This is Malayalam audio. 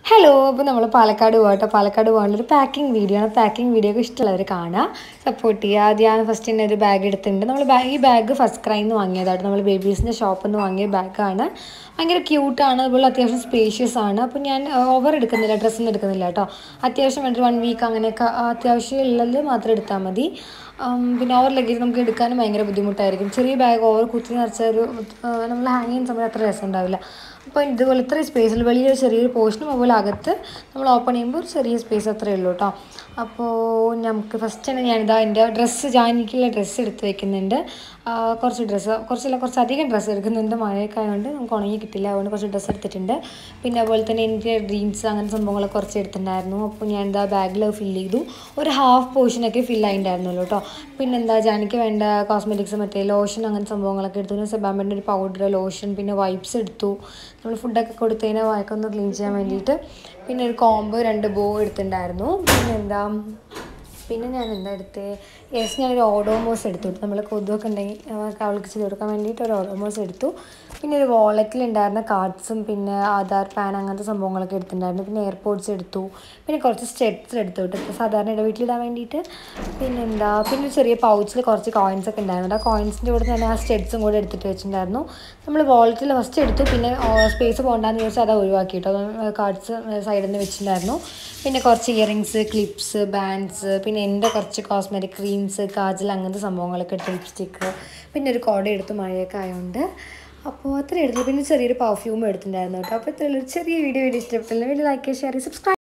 ഹലോ അപ്പോൾ നമ്മൾ പാലക്കാട് പോകട്ടെ പാലക്കാട് പോകാനുള്ള ഒരു പാക്കിംഗ് വീഡിയോ ആണ് പാക്കിംഗ് വീഡിയോ ഒക്കെ ഇഷ്ടമുള്ളവർ കാണുക സപ്പോർട്ട് ചെയ്യുക ആദ്യം ഞാൻ ഫസ്റ്റ് തന്നെ ഒരു ബാഗ് എടുത്തിട്ടുണ്ട് നമ്മൾ ബാ ഈ ബാഗ് ഫസ്റ്റ് ക്രൈന്ന് വാങ്ങിയതായിട്ട് നമ്മൾ ബേബീസിൻ്റെ ഷോപ്പിൽ നിന്ന് വാങ്ങിയ ബാഗാണ് ഭയങ്കര ക്യൂട്ടാണ് അതുപോലെ അത്യാവശ്യം സ്പേഷ്യസ് ആണ് അപ്പോൾ ഞാൻ ഓവർ എടുക്കുന്നില്ല ഡ്രസ്സൊന്നും എടുക്കുന്നില്ല കേട്ടോ അത്യാവശ്യം ഒരു വൺ വീക്ക് അങ്ങനെയൊക്കെ അത്യാവശ്യം ഉള്ളത് മാത്രം എടുത്താൽ മതി ഉം, പിന്നെ ഓവർ ലഗേജ് നമുക്ക് എടുക്കാനും ഭയങ്കര ബുദ്ധിമുട്ടായിരിക്കും ചെറിയ ബാഗ് ഓവർ കുത്തി നിറച്ച ഒരു നമ്മൾ ഹാങ് ചെയ്യുന്ന സമയത്ത് അത്ര രസം ഉണ്ടാവില്ല അപ്പോൾ ഇതുപോലെ ഇത്ര സ്പേസിൽ വലിയൊരു ചെറിയൊരു പോർഷനും അതുപോലെ അകത്ത് നമ്മൾ ഓപ്പൺ ചെയ്യുമ്പോൾ ഒരു ചെറിയ സ്പേസ് അത്രയേ ഉള്ളൂ കേട്ടോ അപ്പോൾ നമുക്ക് ഫസ്റ്റ് തന്നെ ഞാനിതാ എൻ്റെ ഡ്രസ്സ് ജാനിക്കുള്ള ഡ്രസ്സ് എടുത്ത് വെക്കുന്നുണ്ട് ആ, കുറച്ച് ഡ്രസ്സ് കുറച്ചല്ല കുറച്ച് അധികം ഡ്രസ്സ് എടുക്കുന്നുണ്ട് മഴയൊക്കെ ആയതുകൊണ്ട് നമുക്ക് ഉണങ്ങി കിട്ടില്ല അതുകൊണ്ട് കുറച്ച് ഡ്രസ്സ് എടുത്തിട്ടുണ്ട് പിന്നെ അതുപോലെ തന്നെ എനിക്ക് ഡ്രീംസ് അങ്ങനെ സംഭവങ്ങളൊക്കെ കുറച്ച് എടുത്തിട്ടുണ്ടായിരുന്നു അപ്പോൾ ഞാൻ എന്താ ബാഗിൽ ഫില്ല് ചെയ്തു ഒരു ഹാഫ് പോർഷനൊക്കെ ഫില്ല് ആയിട്ടുണ്ടായിരുന്നുള്ളൂ കേട്ടോ പിന്നെ എന്താ ജാനിക്ക് വേണ്ട കോസ്മെറ്റിക്സ് മറ്റേ ലോഷൻ അങ്ങനെ സംഭവങ്ങളൊക്കെ എടുത്തു പിന്നെ സെബാമിൻ്റെ ഒരു പൗഡർ ലോഷൻ പിന്നെ വൈപ്സ് എടുത്തു നമ്മൾ ഫുഡൊക്കെ കൊടുത്തതിനെ വായിക്കൊന്ന് ക്ലീൻ ചെയ്യാൻ വേണ്ടിയിട്ട് പിന്നെ ഒരു കോംബോ രണ്ട് ബോ എടുത്തിട്ടുണ്ടായിരുന്നു പിന്നെ എന്താ പിന്നെ ഞാൻ എന്താ എടുത്തത് യെസ് ഞാനൊരു ഓഡോമോസ് എടുത്തു നമ്മൾ കൊതുകൊക്കെ ഉണ്ടെങ്കിൽ അവൾക്ക് അവൾക്ക് ചെയ്ത് കൊടുക്കാൻ വേണ്ടിയിട്ട് ഒരു ഓഡോമോസ് എടുത്തു പിന്നെ ഒരു വാളറ്റിൽ ഉണ്ടായിരുന്ന കാർഡ്സും പിന്നെ ആധാർ പാൻ അങ്ങനത്തെ സംഭവങ്ങളൊക്കെ എടുത്തിട്ടുണ്ടായിരുന്നു പിന്നെ എയർപോർട്ട്സ് എടുത്തു പിന്നെ കുറച്ച് സ്റ്റെപ്സ് എടുത്തു കേട്ടോ സാധാരണ ഇവിടെ വീട്ടിലിടാൻ വേണ്ടിയിട്ട് പിന്നെ എന്താ പിന്നെ ഒരു ചെറിയ പൗച്ചിൽ കുറച്ച് കോയിൻസ് ഒക്കെ ഉണ്ടായിരുന്നു ആ കോയിൻസിൻ്റെ കൂടെ ഞാൻ ആ സ്റ്റെഡ്സും കൂടെ എടുത്തിട്ട് വെച്ചിട്ടുണ്ടായിരുന്നു നമ്മൾ വാളറ്റിൽ ഫസ്റ്റ് എടുത്തു പിന്നെ സ്പേസ് പോകണ്ടെന്ന് ചോദിച്ചാൽ അത് ഒഴിവാക്കി കേട്ടോ കാർഡ്സ് സൈഡിൽ നിന്ന് വെച്ചിട്ടുണ്ടായിരുന്നു പിന്നെ കുറച്ച് ഇയറിങ്സ് ക്ലിപ്സ് ബാൻഡ്സ് പിന്നെ എൻ്റെ കുറച്ച് കോസ്മെറ്റിക് ക്രീംസ് കാജൽ അങ്ങനത്തെ സംഭവങ്ങളൊക്കെ എടുത്ത് ലിപ്സ്റ്റിക്ക് പിന്നെ ഒരു കോട എടുത്ത് മഴയൊക്കെ ആയതുകൊണ്ട് അപ്പോൾ അത്രയും എടുത്തു പിന്നെ ചെറിയൊരു പെർഫ്യൂം എടുത്തിട്ടുണ്ടായിരുന്നു കേട്ടോ അപ്പോൾ ഇത്രയുള്ള ഒരു ചെറിയ വീഡിയോ വീഡിയോ ഇഷ്ടപ്പെട്ടില്ല വീഡിയോ ലൈക്ക് ഷെയർ സബ്സ്ക്രൈബ്